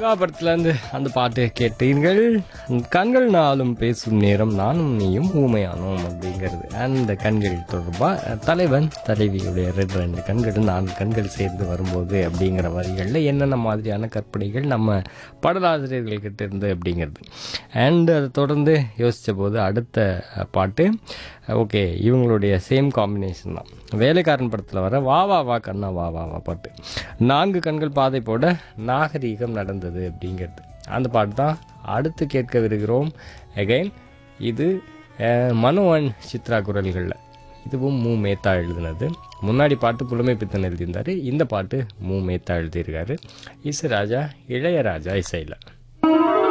சிவா படத்துலேருந்து அந்த பாட்டு கேட்டீர்கள் கண்கள் நாளும் பேசும் நேரம் நானும் நீயும் ஊமையானோம் அப்படிங்கிறது அந்த கண்கள் தொடர்பாக தலைவன் தலைவியுடைய ரெண்டு ரெண்டு கண்கள் நான்கு கண்கள் சேர்ந்து வரும்போது அப்படிங்கிற வரிகளில் என்னென்ன மாதிரியான கற்பனைகள் நம்ம பாடலாசிரியர்கள் கிட்ட இருந்து அப்படிங்கிறது அண்ட் அதை தொடர்ந்து யோசித்த போது அடுத்த பாட்டு ஓகே இவங்களுடைய சேம் காம்பினேஷன் தான் வேலைக்காரன் படத்தில் வர வா வா வா கண்ணா வா வா வா பாட்டு நான்கு கண்கள் பாதை போட நாகரீகம் நடந்தது அப்படிங்கிறது அந்த பாட்டு தான் அடுத்து கேட்கவிருக்கிறோம் அகைன் இது அஹ், மனு அண்ட் சித்ரா குரல்களில் இதுவும் மூ மேத்தா எழுதினது முன்னாடி பாட்டு புலமை பித்தன் எழுதியிருந்தார் இந்த பாட்டு மூ மேத்தா எழுதியிருக்காரு இசை ராஜா இளையராஜா இசையில்